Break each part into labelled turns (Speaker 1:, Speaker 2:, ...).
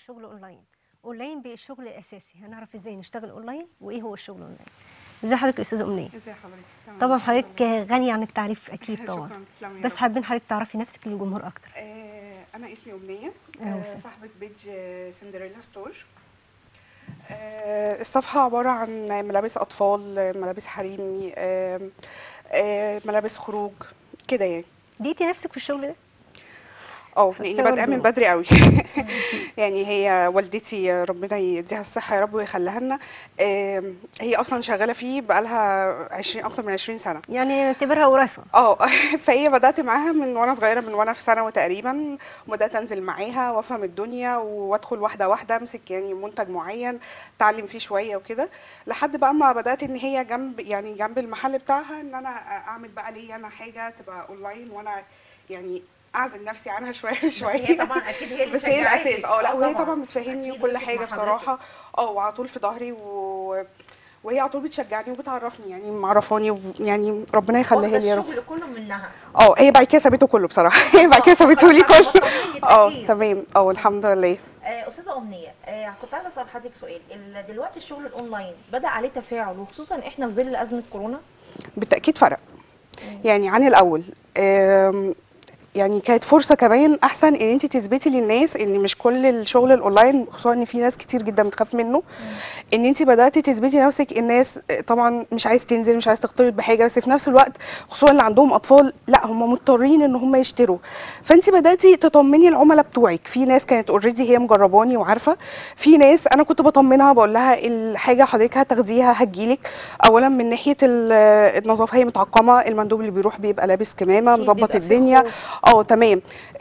Speaker 1: الشغل اونلاين اونلاين بقى الشغل الاساسي هنعرف ازاي نشتغل اونلاين وايه هو الشغل اونلاين ازي حضرتك يا استاذه امنيه
Speaker 2: ازي حضرتك تمام.
Speaker 1: طبعا
Speaker 2: الحمد
Speaker 1: حضرتك
Speaker 2: لله.
Speaker 1: غنيه عن التعريف اكيد طبعا
Speaker 2: شكرا تسلمي يا
Speaker 1: بس
Speaker 2: رب.
Speaker 1: حابين حضرتك تعرفي نفسك للجمهور اكتر
Speaker 2: آه انا اسمي امنيه
Speaker 1: أهلا
Speaker 2: آه
Speaker 1: وسهلا.
Speaker 2: صاحبه بيج آه، سندريلا ستور آه الصفحه عباره عن ملابس اطفال آه، ملابس حريمي آه آه ملابس خروج كده يعني
Speaker 1: لقيتي نفسك في الشغل ده
Speaker 2: اه
Speaker 1: حاسة
Speaker 2: يعني بادئه من
Speaker 1: برضو.
Speaker 2: بدري قوي يعني هي والدتي ربنا يديها الصحه يا رب ويخليها لنا آم، هي اصلا شغاله فيه بقالها 20 اكتر من 20 سنه
Speaker 1: يعني نعتبرها وراثه
Speaker 2: اه فهي بدات معاها من وانا صغيره من وانا في ثانوي تقريبا وبدات انزل معاها وافهم الدنيا وادخل واحده واحده امسك يعني منتج معين اتعلم فيه شويه وكده لحد بقى ما بدات ان هي جنب يعني جنب المحل بتاعها ان انا اعمل بقى ليا انا حاجه تبقى اونلاين وانا يعني اعزل نفسي عنها شويه
Speaker 3: بس
Speaker 2: شويه
Speaker 3: هي طبعا اكيد هي اللي
Speaker 2: بس هي
Speaker 3: شجعتك.
Speaker 2: الاساس اه لا وهي
Speaker 3: طبعاً.
Speaker 2: طبعا بتفهمني
Speaker 3: أكيد
Speaker 2: وكل
Speaker 3: وقفت
Speaker 2: حاجه
Speaker 3: مع حضرتك.
Speaker 2: بصراحه اه وعلى طول في ظهري و... وهي على طول بتشجعني وبتعرفني يعني معرفاني و- يعني ربنا يخليها
Speaker 3: واخدة
Speaker 2: لي يا رب
Speaker 3: الشغل كله منها
Speaker 2: اه هي بعد كده سابته كله بصراحه هي بعد كده سابته لي
Speaker 3: خلاص،
Speaker 2: كله
Speaker 3: طمنت
Speaker 2: اه
Speaker 3: أكيد.
Speaker 2: تمام اه الحمد لله
Speaker 3: آه، استاذه امنيه آه، كنت عايزه اسال حضرتك سؤال ال- دلوقتي الشغل الاونلاين بدا عليه تفاعل وخصوصا احنا في ظل ازمه كورونا
Speaker 2: بالتاكيد فرق يعني عن الاول آم، يعني كانت فرصه كمان احسن ان انت تثبتي للناس ان مش كل الشغل الاونلاين خصوصا ان في ناس كتير جدا بتخاف منه ان انت بداتي تثبتي نفسك الناس طبعا مش عايز تنزل مش عايز تختلط بحاجه بس في نفس الوقت خصوصا اللي عندهم اطفال لا هم مضطرين ان هم يشتروا فانت بداتي تطمني العملاء بتوعك في ناس كانت اوريدي هي مجرباني وعارفه في ناس انا كنت بطمنها بقول لها الحاجه حضرتك هتاخديها هتجيلك اولا من ناحيه ال- النظافه هي متعقمه المندوب اللي بيروح بيبقى لابس كمامه
Speaker 3: أكيد
Speaker 2: مظبط
Speaker 3: بيبقى فيه
Speaker 2: الدنيا
Speaker 3: خوف.
Speaker 2: اه تمام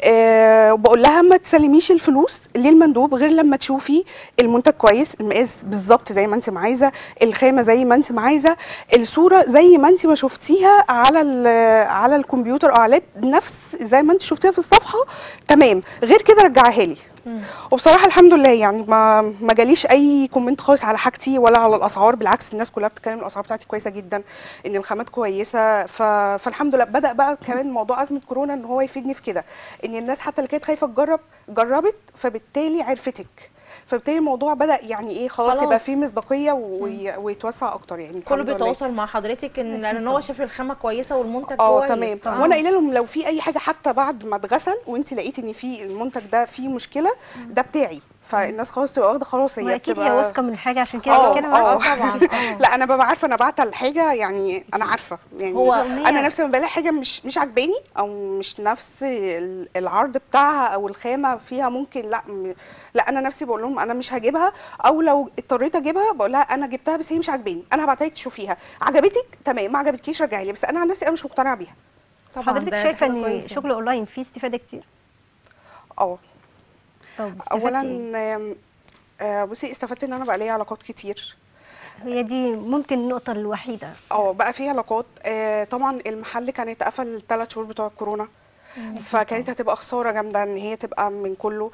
Speaker 2: آه وبقول لها ما تسلميش الفلوس للمندوب غير لما تشوفي المنتج كويس المقاس بالظبط زي ما انت ما عايزه الخامه زي ما انت ما عايزه الصوره زي ما انت ما شفتيها على ال- على الكمبيوتر او على اللاب نفس زي ما انت شفتيها في الصفحه تمام غير كده رجعها لي وبصراحه الحمد لله يعني ما ما جاليش اي كومنت خالص على حاجتي ولا على الاسعار بالعكس الناس كلها بتتكلم الاسعار بتاعتي كويسه جدا ان الخامات كويسه ف... فالحمد لله بدا بقى كمان موضوع ازمه كورونا ان هو يفيدني في كده ان الناس حتى اللي كانت خايفه تجرب جربت فبالتالي عرفتك فبالتالي الموضوع بدا يعني ايه خلاص,
Speaker 3: خلاص.
Speaker 2: يبقى فيه مصداقيه وي... ويتوسع اكتر يعني
Speaker 3: كله
Speaker 2: الحمد لله.
Speaker 3: بيتواصل مع حضرتك ان لان هو شاف الخامه كويسه والمنتج
Speaker 2: اه
Speaker 3: كويس
Speaker 2: تمام
Speaker 3: آه.
Speaker 2: وانا قايله لهم لو في اي حاجه حتى بعد ما اتغسل وانت لقيتي ان في المنتج ده فيه مشكله ده بتاعي فالناس خلاص تبقى واخده خلاص هي
Speaker 1: واكيد هي
Speaker 2: بتبقى
Speaker 1: واثقه من الحاجه عشان كده
Speaker 2: اه
Speaker 1: بتتكلم
Speaker 2: اه
Speaker 1: عنها.
Speaker 3: طبعا آه.
Speaker 2: لا انا ببقى عارفه انا بعت الحاجه يعني انا عارفه يعني
Speaker 3: هو
Speaker 2: انا نفسي لما بلاقي حاجه مش مش عجباني او مش نفس ال- العرض بتاعها او الخامه فيها ممكن لا م- لا انا نفسي بقول لهم انا مش هجيبها او لو اضطريت اجيبها بقول لها انا جبتها بس هي مش عجباني انا هبعتها لك تشوفيها عجبتك تمام ما عجبتكيش رجعي لي بس انا عن نفسي انا مش مقتنعه بيها
Speaker 3: طبعا
Speaker 1: حضرتك
Speaker 3: ده
Speaker 1: شايفه
Speaker 3: حاجة
Speaker 1: ان
Speaker 3: كويسة.
Speaker 1: شغل اونلاين فيه استفاده كتير
Speaker 2: اه
Speaker 1: طب
Speaker 2: اولا
Speaker 1: استفدتي إيه؟
Speaker 2: آم، آه، بصي استفدت ان انا بقى ليا علاقات كتير
Speaker 1: هي دي ممكن النقطه الوحيده
Speaker 2: اه بقى في علاقات آه طبعا المحل كان اتقفل الثلاث شهور بتوع الكورونا فكانت هتبقى خساره جامده ان هي تبقى من كله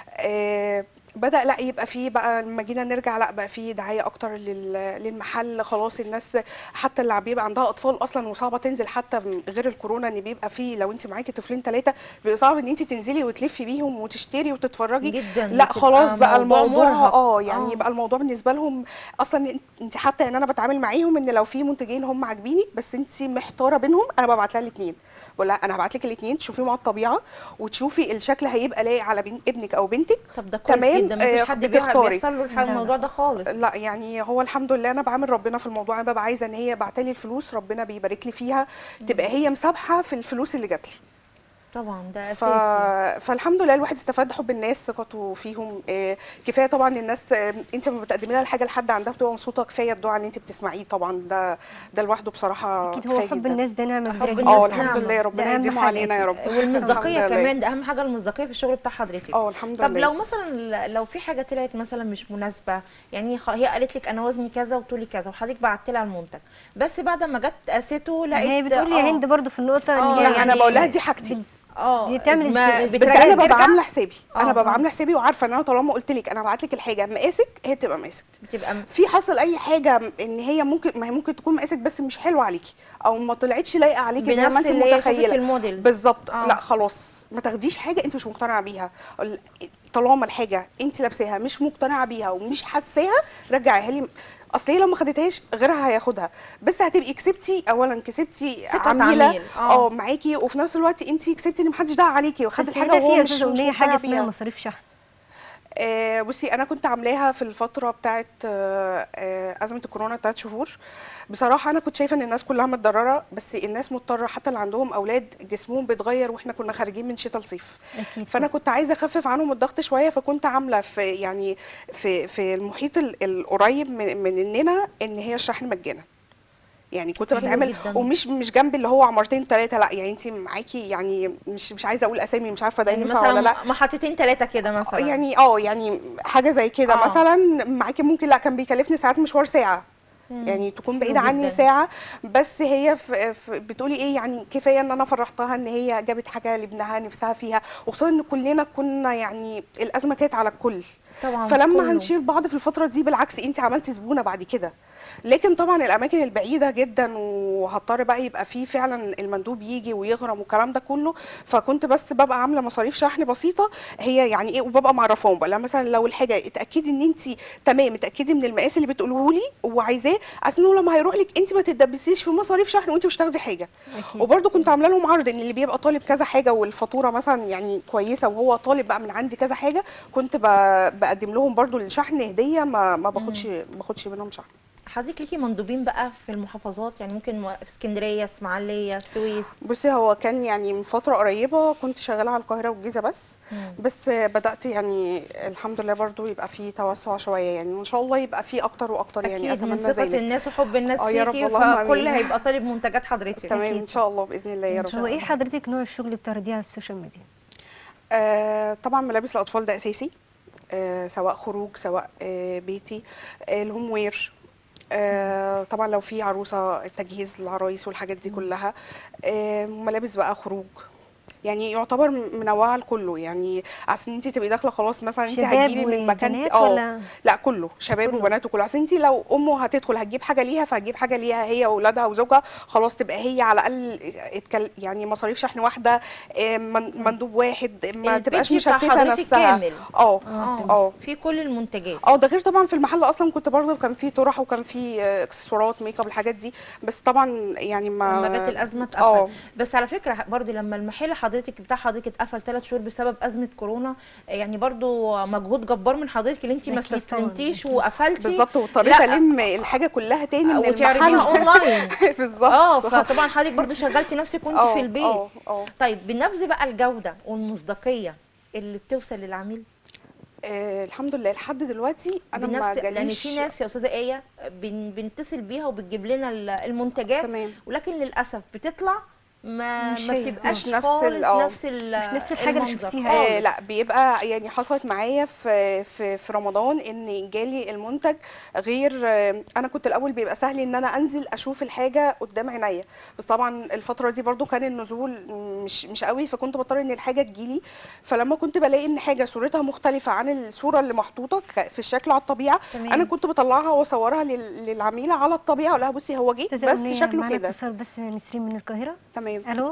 Speaker 2: آه بدا لا يبقى فيه بقى لما جينا نرجع لا بقى فيه دعايه اكتر لل- للمحل خلاص الناس حتى اللي بيبقى عندها اطفال اصلا وصعبه تنزل حتى من غير الكورونا ان بيبقى فيه لو انت معاكي طفلين ثلاثه بيبقى صعب ان انت تنزلي وتلفي بيهم وتشتري وتتفرجي
Speaker 3: جدا
Speaker 2: لا
Speaker 3: بتبقى
Speaker 2: خلاص بقى
Speaker 3: موضوع
Speaker 2: الموضوع
Speaker 3: مرهق.
Speaker 2: اه يعني
Speaker 3: آه.
Speaker 2: يبقى الموضوع بالنسبه لهم اصلا انت- انت حتى يعني انا بتعامل معاهم ان لو في منتجين هم عاجبيني بس انت محتاره بينهم انا ببعت لها الاثنين بقول لها انا هبعت لك الاثنين تشوفيهم على الطبيعه وتشوفي الشكل هيبقى لايق على بين ابنك او بنتك
Speaker 3: طب ده كويس
Speaker 2: تمام،
Speaker 3: جدا مفيش
Speaker 2: آه،
Speaker 3: حد بيع-
Speaker 2: بتختاري.
Speaker 3: بيحصل له الحاجة- الموضوع ده خالص
Speaker 2: لا يعني هو الحمد لله انا بعمل ربنا في الموضوع انا ببقى عايزه ان هي بعتلي الفلوس ربنا بيبارك لي فيها تبقى هي مسابحه في الفلوس اللي جات لي
Speaker 3: طبعا ده
Speaker 2: ف...
Speaker 3: اساسي
Speaker 2: فالحمد لله الواحد استفاد حب الناس ثقته فيهم آه، كفايه طبعا الناس آه، انت لما بتقدمي لها الحاجه لحد عندها بتبقى مبسوطه كفايه الدعاء اللي انت بتسمعيه طبعا ده ده لوحده بصراحه
Speaker 1: اكيد هو
Speaker 2: كفايه
Speaker 1: حب
Speaker 2: جدا
Speaker 1: الناس ده نعمه
Speaker 3: حب
Speaker 1: كبيره
Speaker 3: الناس
Speaker 1: جدا
Speaker 2: اه
Speaker 3: نعمة.
Speaker 2: الحمد لله
Speaker 1: ده
Speaker 2: ربنا
Speaker 1: أهم
Speaker 2: يديمه
Speaker 1: حاجة
Speaker 2: علينا يا رب
Speaker 3: والمصداقيه
Speaker 2: الحمد لله.
Speaker 3: كمان ده اهم حاجه المصداقيه في الشغل بتاع حضرتك
Speaker 2: اه الحمد
Speaker 3: طب
Speaker 2: لله
Speaker 3: لو مثلا لو في حاجه طلعت مثلا مش مناسبه يعني خ- هي قالت لك انا وزني كذا وطولي كذا وحضرتك بعت لها المنتج بس بعد ما جت قاسته لقيت
Speaker 1: هي بتقول يا
Speaker 3: آه،
Speaker 1: هند برضو في النقطه ان
Speaker 3: آه،
Speaker 1: هي
Speaker 2: لا انا
Speaker 1: يعني
Speaker 2: بقول لها دي حاجتي
Speaker 3: اه
Speaker 1: بتعمل
Speaker 3: ما
Speaker 1: است-
Speaker 2: بس
Speaker 3: بترجع-
Speaker 2: انا ببقى
Speaker 3: بترجع-
Speaker 2: عامله حسابي انا
Speaker 3: آه،
Speaker 2: ببقى
Speaker 3: آه.
Speaker 2: عامله حسابي وعارفه ان انا طالما قلت لك انا هبعت لك الحاجه مقاسك هي بتبقى مقاسك
Speaker 3: بتبقى م-
Speaker 2: في حصل اي حاجه ان هي ممكن ما هي ممكن تكون مقاسك بس مش حلوه عليكي او ما طلعتش لايقه عليكي زي ما
Speaker 3: بنفس
Speaker 2: انت
Speaker 3: اللي هي شافت في
Speaker 2: متخيله
Speaker 3: الموديلز
Speaker 2: بالظبط
Speaker 3: آه.
Speaker 2: لا خلاص ما تاخديش حاجه انت مش مقتنعه بيها ال- طالما الحاجه انت لابساها مش مقتنعه بيها ومش حاساها رجعيها لي اصل هي لو ما خدتهاش غيرها هياخدها بس هتبقي كسبتي اولا كسبتي
Speaker 3: ثقة
Speaker 2: عميله
Speaker 3: عميل، آه.
Speaker 2: اه معاكي وفي نفس الوقت انت كسبتي ان محدش دعا عليكي وخد
Speaker 1: بس
Speaker 2: الحاجه
Speaker 1: هنا في
Speaker 2: وهو
Speaker 1: يا
Speaker 2: مش
Speaker 1: استاذه
Speaker 2: مش
Speaker 1: امنيه
Speaker 2: مقتنع
Speaker 1: حاجه اسمها
Speaker 2: بيها
Speaker 1: مصاريف شحن
Speaker 2: آه بصي انا كنت عاملاها في الفتره بتاعت آه آه ازمه الكورونا ثلاث شهور بصراحه انا كنت شايفه ان الناس كلها متضرره بس الناس مضطره حتى اللي عندهم اولاد جسمهم بيتغير واحنا كنا خارجين من شتاء لصيف
Speaker 1: اكيد
Speaker 2: فانا كنت عايزه اخفف عنهم الضغط شويه فكنت عامله في يعني في في المحيط ال- القريب من مننا ان هي الشحن مجانا يعني كنت
Speaker 3: حلو
Speaker 2: بتعمل
Speaker 3: جداً.
Speaker 2: ومش مش جنب اللي هو عمارتين ثلاثه لا يعني انت معاكي يعني مش مش عايزه اقول اسامي مش عارفه ده
Speaker 3: يعني
Speaker 2: ينفع ولا لا
Speaker 3: مثلا محطتين ثلاثه كده مثلا
Speaker 2: يعني اه يعني حاجه زي كده
Speaker 3: آه.
Speaker 2: مثلا معاكي ممكن لا كان بيكلفني ساعات مشوار ساعه يعني تكون بعيده
Speaker 3: حلو
Speaker 2: عني
Speaker 3: جداً.
Speaker 2: ساعه بس هي في في بتقولي ايه يعني كفايه ان انا فرحتها ان هي جابت حاجه لابنها نفسها فيها وخصوصا ان كلنا كنا يعني الازمه كانت على الكل
Speaker 3: طبعا
Speaker 2: فلما
Speaker 3: كله.
Speaker 2: هنشيل بعض في الفتره دي بالعكس انت عملتي زبونه بعد كده لكن طبعا الاماكن البعيده جدا وهضطر بقى يبقى فيه فعلا المندوب يجي ويغرم والكلام ده كله فكنت بس ببقى عامله مصاريف شحن بسيطه هي يعني ايه وببقى معرفاهم بقى مثلا لو الحاجه اتاكدي ان انت تمام اتاكدي من المقاس اللي بتقوله لي وعايزاه اصل إنه لما هيروح لك انت ما تتدبسيش في مصاريف شحن وانت مش تاخدي حاجه
Speaker 1: أكيد.
Speaker 2: وبرده كنت عامله لهم عرض ان اللي بيبقى طالب كذا حاجه والفاتوره مثلا يعني كويسه وهو طالب بقى من عندي كذا حاجه كنت ب- بقدم لهم برده الشحن هديه ما ما باخدش ما باخدش منهم شحن
Speaker 3: حضرتك ليكي مندوبين بقى في المحافظات يعني ممكن م- في اسكندريه اسماعيليه السويس
Speaker 2: بصي هو كان يعني من فترة قريبة كنت شغالة على القاهرة والجيزة بس
Speaker 3: مم.
Speaker 2: بس بدأت يعني الحمد لله برضو يبقى في توسع شوية يعني وإن شاء الله يبقى في أكتر وأكتر يعني
Speaker 3: اكيد من
Speaker 2: أتمنى
Speaker 3: ثقه
Speaker 2: ذلك
Speaker 3: الناس وحب الناس
Speaker 2: آه يا رب
Speaker 3: فيكي
Speaker 2: اللهم آمين.
Speaker 3: فكل هيبقى طالب منتجات حضرتك
Speaker 2: تمام
Speaker 1: أكيد.
Speaker 2: إن شاء الله بإذن الله يا
Speaker 3: إن
Speaker 2: رب
Speaker 3: شاء
Speaker 1: هو ايه
Speaker 3: الله.
Speaker 1: حضرتك نوع الشغل اللي بتعرضيه على السوشيال ميديا
Speaker 2: آه طبعا ملابس الأطفال ده أساسي آه سواء خروج سواء آه بيتي آه الهوم وير آه طبعا لو في عروسة التجهيز للعرايس والحاجات دي كلها آه ملابس بقى خروج يعني يعتبر منوعه لكله يعني اصل انت تبقي داخله خلاص مثلا انت
Speaker 1: شباب
Speaker 2: هتجيبي من مكان
Speaker 1: وبنات
Speaker 2: اه
Speaker 1: ولا
Speaker 2: لا كله شباب
Speaker 1: كله.
Speaker 2: وبنات وكله اصل انت لو امه هتدخل هتجيب حاجه ليها فهتجيب حاجه ليها هي واولادها وزوجها خلاص تبقى هي على الاقل اتكل يعني مصاريف شحن واحده آه، من- مندوب واحد ما
Speaker 3: البيج
Speaker 2: تبقاش
Speaker 3: بتاع
Speaker 2: مشتته
Speaker 3: حضرتك
Speaker 2: نفسها
Speaker 3: كامل.
Speaker 2: اه
Speaker 3: اه
Speaker 2: اه
Speaker 3: في كل المنتجات
Speaker 2: اه ده غير طبعا في المحل اصلا كنت برضه كان في طرح وكان في آه، اكسسوارات ميك اب الحاجات دي بس طبعا يعني ما
Speaker 3: لما جت الازمه
Speaker 2: اه
Speaker 3: اتقفل بس على فكره برضو لما المحل حضرتك بتاع حضرتك اتقفل ثلاث شهور بسبب ازمه كورونا يعني برضو مجهود جبار من حضرتك اللي انت ما
Speaker 1: أكيد طبعاً،
Speaker 3: استسلمتيش
Speaker 1: أكيد.
Speaker 3: وقفلتي
Speaker 2: بالظبط واضطريت
Speaker 3: لا.
Speaker 2: الم الحاجه كلها تاني من
Speaker 3: وتعرضيها
Speaker 2: المحل
Speaker 3: اونلاين
Speaker 2: بالظبط
Speaker 3: اه فطبعا حضرتك برضو شغلتي نفسك وانت
Speaker 2: اه،
Speaker 3: في البيت
Speaker 2: اه اه
Speaker 3: طيب بنبذ بقى الجوده والمصداقيه اللي بتوصل للعميل
Speaker 2: آه، الحمد لله لحد دلوقتي انا ما
Speaker 3: بنفس لان
Speaker 2: جاليش
Speaker 3: في ناس يا استاذه ايه بن... بنتصل بيها وبتجيب لنا ال- المنتجات
Speaker 2: تمام
Speaker 3: ولكن للاسف بتطلع ما
Speaker 1: مش
Speaker 3: ما
Speaker 1: هي.
Speaker 3: بتبقاش
Speaker 2: مش نفس
Speaker 3: خالص
Speaker 2: ال- اه.
Speaker 3: نفس ال-
Speaker 1: مش نفس الحاجة اللي
Speaker 3: المنظر
Speaker 1: شفتيها.
Speaker 2: آه
Speaker 3: خالص.
Speaker 2: لا بيبقى يعني حصلت معايا في في في رمضان ان جالي المنتج غير آه، انا كنت الاول بيبقى سهل ان انا انزل اشوف الحاجه قدام عينيا بس طبعا الفتره دي برضو كان النزول مش مش قوي فكنت بضطر ان الحاجه تجيلي فلما كنت بلاقي ان حاجه صورتها مختلفه عن الصوره اللي محطوطه ك- في الشكل على الطبيعه
Speaker 3: تمام.
Speaker 2: انا كنت بطلعها واصورها لل- للعميله على الطبيعه اقول لها بصي هو جه
Speaker 1: استاذه
Speaker 2: بس
Speaker 1: أمنية،
Speaker 2: شكله
Speaker 1: معانا
Speaker 2: كده
Speaker 1: اتصال بس نسرين من القاهره
Speaker 2: تمام
Speaker 1: الو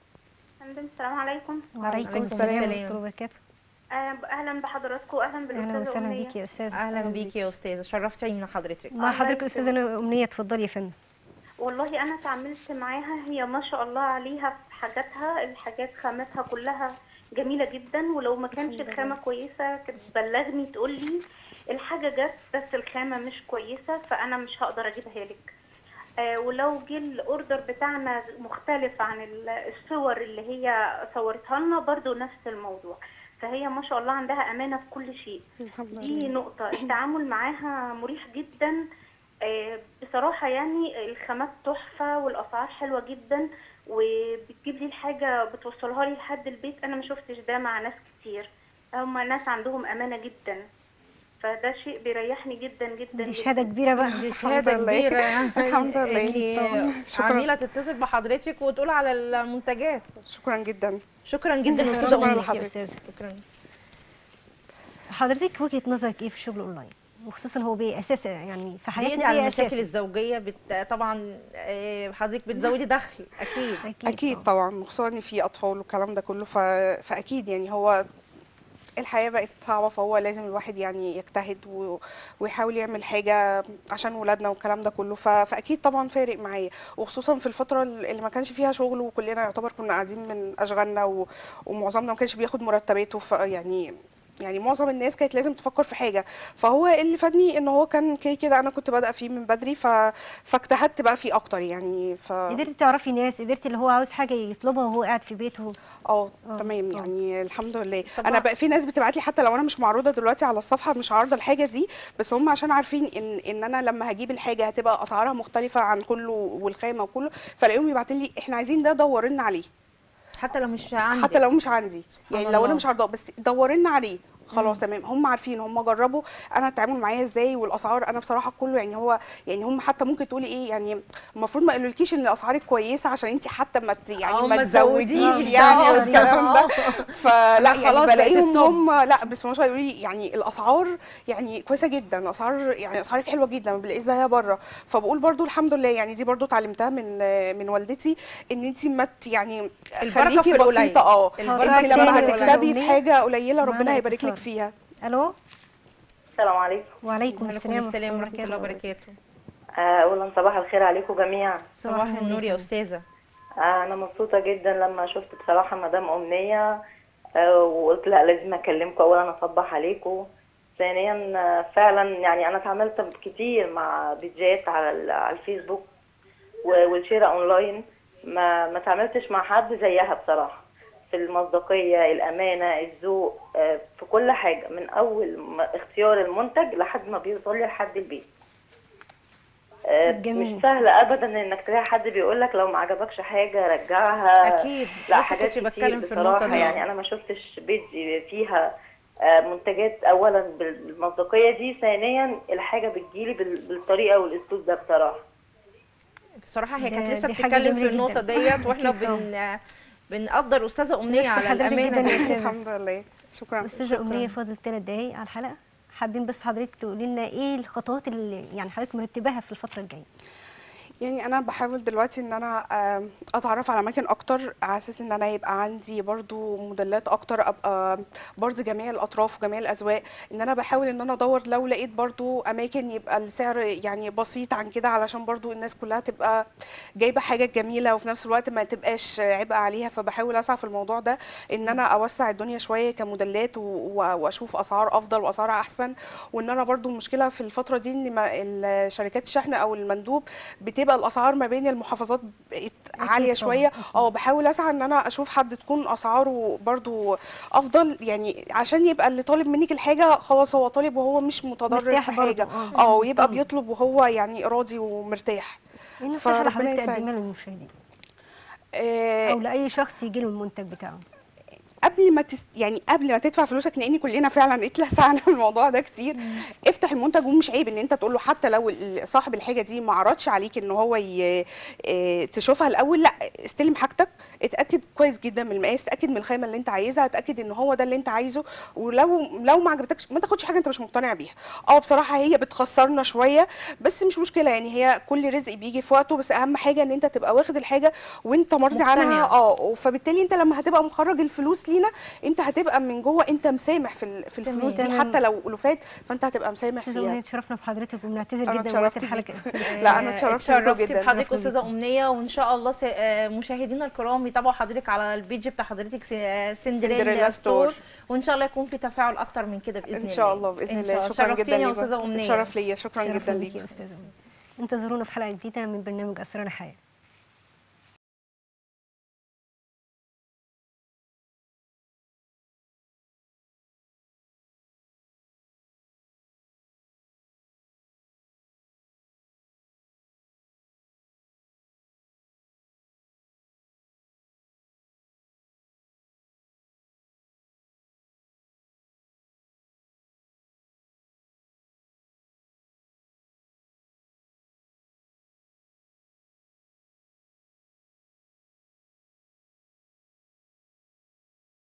Speaker 4: فندم السلام عليكم
Speaker 1: وعليكم
Speaker 3: وعليكم
Speaker 1: السلام
Speaker 3: السلام.
Speaker 1: ورحمه الله وبركاته
Speaker 4: آه، اهلا بحضراتكم واهلا
Speaker 1: اهلا
Speaker 4: بالاستاذه
Speaker 1: وسهلا
Speaker 4: امنيه
Speaker 1: بيكي يا استاذه
Speaker 3: اهلا
Speaker 2: أهلاً
Speaker 3: بيكي يا استاذه شرفتينا حضرتك
Speaker 1: مع
Speaker 4: الله
Speaker 1: حضرتك
Speaker 4: يسلمك.
Speaker 1: استاذه امنيه اتفضلي يا فندم
Speaker 4: والله انا اتعاملت معاها هي ما شاء الله عليها في حاجاتها الحاجات خاماتها كلها جميله جدا ولو ما كانش الخامه كويسه كانت تبلغني تقول لي الحاجه جت بس الخامه مش كويسه فانا مش هقدر اجيبها لك آه ولو جه الاوردر بتاعنا مختلف عن ال- الصور اللي هي صورتها لنا برضو نفس الموضوع فهي ما شاء الله عندها امانه في كل شيء
Speaker 2: الحمد
Speaker 4: دي
Speaker 2: لله
Speaker 4: نقطة التعامل معاها مريح جدا آه، بصراحة يعني الخامات تحفة والأسعار حلوة جدا وبتجيب لي الحاجة بتوصلها لي لحد البيت أنا ما شفتش ده مع ناس كتير هما ناس عندهم أمانة جدا فده شيء بيريحني جدا جدا
Speaker 1: دي
Speaker 4: جداً.
Speaker 1: شهاده كبيره بقى
Speaker 3: دي
Speaker 2: الحمد
Speaker 3: شهاده
Speaker 2: لله.
Speaker 3: كبيره
Speaker 2: الحمد لله.
Speaker 3: يعني
Speaker 2: شكراً.
Speaker 3: عميله تتصل بحضرتك وتقول على المنتجات
Speaker 2: شكرا جدا
Speaker 3: شكرا جدا يا استاذه
Speaker 2: شكراً
Speaker 3: امنيه
Speaker 2: لحضرتك.
Speaker 1: يا استاذه
Speaker 3: شكرا
Speaker 1: حضرتك وجهه نظرك ايه في الشغل اونلاين وخصوصا هو باساس يعني في
Speaker 3: بيدي
Speaker 1: حياتنا
Speaker 3: على
Speaker 1: ايه
Speaker 3: المشاكل
Speaker 1: اساسي
Speaker 3: الزوجيه بت... طبعا آه، حضرتك بتزودي دخل اكيد
Speaker 2: اكيد طبعا خصوصا ان في اطفال والكلام ده كله ف... فاكيد يعني هو الحياه بقت صعبه فهو لازم الواحد يعني يجتهد و... ويحاول يعمل حاجه عشان ولادنا والكلام ده كله ف... فاكيد طبعا فارق معايا وخصوصا في الفتره اللي ما كانش فيها شغل وكلنا يعتبر كنا قاعدين من اشغالنا و... ومعظمنا ما كانش بياخد مرتباته ف... يعني يعني معظم الناس كانت لازم تفكر في حاجه فهو اللي فادني ان هو كان كده كده انا كنت بادئه فيه من بدري ف... فاجتهدت بقى فيه اكتر يعني ف
Speaker 1: قدرتي تعرفي ناس قدرتي اللي هو عاوز حاجه يطلبها وهو قاعد في بيته
Speaker 2: اه
Speaker 1: آه،
Speaker 2: تمام
Speaker 1: آه.
Speaker 2: يعني الحمد لله
Speaker 3: طب
Speaker 2: انا
Speaker 3: ما-
Speaker 2: بقى في ناس بتبعت لي حتى لو انا مش معروضه دلوقتي على الصفحه مش عارضه الحاجه دي بس هم عشان عارفين ان ان انا لما هجيب الحاجه هتبقى اسعارها مختلفه عن كله والخامه وكله فلاقيهم يبعتوا لي احنا عايزين ده دور لنا عليه
Speaker 3: حتى لو مش عندك
Speaker 2: حتى لو مش عندي يعني لو انا
Speaker 3: الله.
Speaker 2: مش عارضاه بس دور لنا عليه خلاص تمام هم عارفين هم جربوا انا التعامل معايا ازاي والاسعار انا بصراحه كله يعني هو يعني هم حتى ممكن تقولي ايه يعني المفروض ما يقولولكيش ان اسعارك كويسه عشان انت حتى ما ت- يعني
Speaker 3: أو
Speaker 2: ما
Speaker 3: ما تزوديش
Speaker 2: تزوديش
Speaker 3: ده.
Speaker 2: يعني
Speaker 3: آه،
Speaker 2: والكلام ده
Speaker 3: آه.
Speaker 2: فلا
Speaker 3: لا،
Speaker 2: يعني
Speaker 3: خلاص بقت
Speaker 2: بلاقيهم
Speaker 3: التوب.
Speaker 2: هم لا بس ما شاء الله يقولوا لي يعني الاسعار يعني كويسه جدا الاسعار يعني اسعارك حلوه جدا ما بلاقيش زيها بره فبقول برضو الحمد لله يعني دي برضو اتعلمتها من من والدتي ان انت ما ت- يعني
Speaker 3: البركة في
Speaker 2: خليكي
Speaker 3: القليل.
Speaker 2: بسيطه اه
Speaker 3: البركة
Speaker 2: انت
Speaker 1: في
Speaker 2: لما
Speaker 1: القليل.
Speaker 2: هتكسبي في
Speaker 1: القليل.
Speaker 2: حاجه قليله
Speaker 1: معانا
Speaker 2: ربنا هيبارك
Speaker 1: اتصال.
Speaker 2: لك فيها
Speaker 1: الو
Speaker 5: السلام عليكم
Speaker 1: وعليكم
Speaker 3: وعليكم
Speaker 1: السلام
Speaker 3: السلام ورحمه الله وبركاته
Speaker 5: آه، اولا صباح الخير عليكم جميعا
Speaker 3: صباح النور يا استاذه
Speaker 5: آه، انا مبسوطه جدا لما شفت بصراحه مدام امنيه آه، وقلت لا لازم اكلمكم اولا اصبح عليكم ثانيا آه، فعلا يعني انا اتعاملت كتير مع بيجات على ال- على الفيسبوك و- والشراء اونلاين ما ما اتعاملتش مع حد زيها بصراحه في المصداقيه الامانه الذوق آه، في كل حاجه من اول ما اختيار المنتج لحد ما بيوصل لي لحد البيت آه،
Speaker 1: طب جميل.
Speaker 5: مش سهل ابدا انك تلاقي حد بيقول لك لو ما عجبكش حاجه رجعها
Speaker 3: أكيد.
Speaker 5: لا
Speaker 3: لسه
Speaker 5: حاجات
Speaker 3: كنت
Speaker 5: كتير
Speaker 3: بتكلم في النقطة
Speaker 5: بصراحه
Speaker 3: دي.
Speaker 5: يعني انا ما شفتش بيج فيها آه، منتجات اولا بالمصداقيه دي ثانيا الحاجه بتجيلي بال- بالطريقه والاسلوب ده بصراحه
Speaker 3: بصراحه هي
Speaker 1: ده-
Speaker 3: كانت لسه
Speaker 1: دي حاجة
Speaker 3: بتتكلم في
Speaker 1: جميلة
Speaker 3: النقطه
Speaker 1: جدا.
Speaker 3: ديت واحنا
Speaker 1: أكيد طبعاً.
Speaker 3: بن بنقدر استاذه امنيه
Speaker 1: نشكر
Speaker 3: على
Speaker 1: حضرتك
Speaker 3: الامانه
Speaker 1: جداً يا
Speaker 3: دي
Speaker 1: أستاذة.
Speaker 2: الحمد لله شكرا
Speaker 1: استاذه امنيه فاضل ثلاث دقايق على الحلقه حابين بس حضرتك تقولي لنا ايه الخطوات اللي يعني حضرتك مرتباها في الفتره الجايه
Speaker 2: يعني انا بحاول دلوقتي ان انا آم، اتعرف على اماكن اكتر على اساس ان انا يبقى عندي برضو موديلات اكتر ابقى برضو جميع الاطراف وجميع الاذواق ان انا بحاول ان انا ادور لو لقيت برضو اماكن يبقى السعر يعني بسيط عن كده علشان برضو الناس كلها تبقى جايبه حاجه جميله وفي نفس الوقت ما تبقاش عبء عليها فبحاول اسعى في الموضوع ده ان انا اوسع الدنيا شويه كموديلات و- و- واشوف اسعار افضل واسعار احسن وان انا برضو المشكله في الفتره دي ان ما الشركات الشحن او المندوب بتبقى الاسعار ما بين المحافظات بقت عاليه
Speaker 1: طبعاً،
Speaker 2: شويه
Speaker 1: أكيد.
Speaker 2: اه بحاول اسعى ان انا اشوف حد تكون اسعاره برضو افضل يعني عشان يبقى اللي طالب منك الحاجه خلاص هو طالب وهو مش متضرر
Speaker 1: مرتاح
Speaker 2: في
Speaker 1: برضو،
Speaker 2: حاجه
Speaker 1: آه.
Speaker 2: اه ويبقى
Speaker 1: طبعاً.
Speaker 2: بيطلب وهو يعني راضي ومرتاح
Speaker 1: ايه النصيحه اللي
Speaker 2: فربنا
Speaker 1: حضرتك
Speaker 2: يسعدك.
Speaker 1: تقدمها للمشاهدين
Speaker 2: آه،
Speaker 1: او لاي شخص يجي له المنتج بتاعه
Speaker 2: قبل ما تس... يعني قبل ما تدفع فلوسك لان كلنا فعلا اتلسعنا من الموضوع ده كتير افتح المنتج ومش عيب ان انت تقول له حتى لو ال- صاحب الحاجه دي ما عرضش عليك ان هو ي... اه تشوفها الاول لا استلم حاجتك اتاكد كويس جدا من المقاس اتاكد من الخامه اللي انت عايزها اتاكد ان هو ده اللي انت عايزه ولو لو ما عجبتكش ما تاخدش حاجه انت مش مقتنع بيها اه بصراحه هي بتخسرنا شويه بس مش مشكله يعني هي كل رزق بيجي في وقته بس اهم حاجه ان انت تبقى واخد الحاجه وانت مرضي عنها
Speaker 3: مقتنع.
Speaker 2: اه فبالتالي انت لما هتبقى مخرج الفلوس لينا انت هتبقى من جوه انت مسامح في ال- في الفلوس دي
Speaker 1: تمام.
Speaker 2: حتى لو الوفات فانت هتبقى مسامح
Speaker 1: استاذه امنيه
Speaker 2: فيها
Speaker 1: تشرفنا بحضرتك وبنعتذر
Speaker 2: أنا
Speaker 1: جدا من وقت
Speaker 2: اتشرفت
Speaker 1: الحلقه
Speaker 2: لا، أنا اتشرفت بيكم
Speaker 3: اتشرفت
Speaker 2: جدا.
Speaker 3: بحضرتك
Speaker 1: شرفنا
Speaker 3: استاذه امنيه وان شاء الله س- آه، مشاهدينا الكرام يتابعوا حضرتك على البيج بتاع حضرتك س- آه،
Speaker 2: سندريلا
Speaker 3: سندريلا
Speaker 2: ستور.
Speaker 3: ستور وان شاء الله يكون في تفاعل اكتر من كده باذن الله
Speaker 2: ان شاء الله باذن
Speaker 3: إن شاء
Speaker 2: الله شكرا جدا
Speaker 3: شرفتيني يا
Speaker 2: ليكم.
Speaker 3: استاذه امنيه
Speaker 2: شرف ليا شكرا
Speaker 1: شرفنا
Speaker 2: جدا
Speaker 1: بيكي
Speaker 2: ليك
Speaker 1: يا استاذه امنيه انتظرونا في حلقه جديده من برنامج اسرار الحياه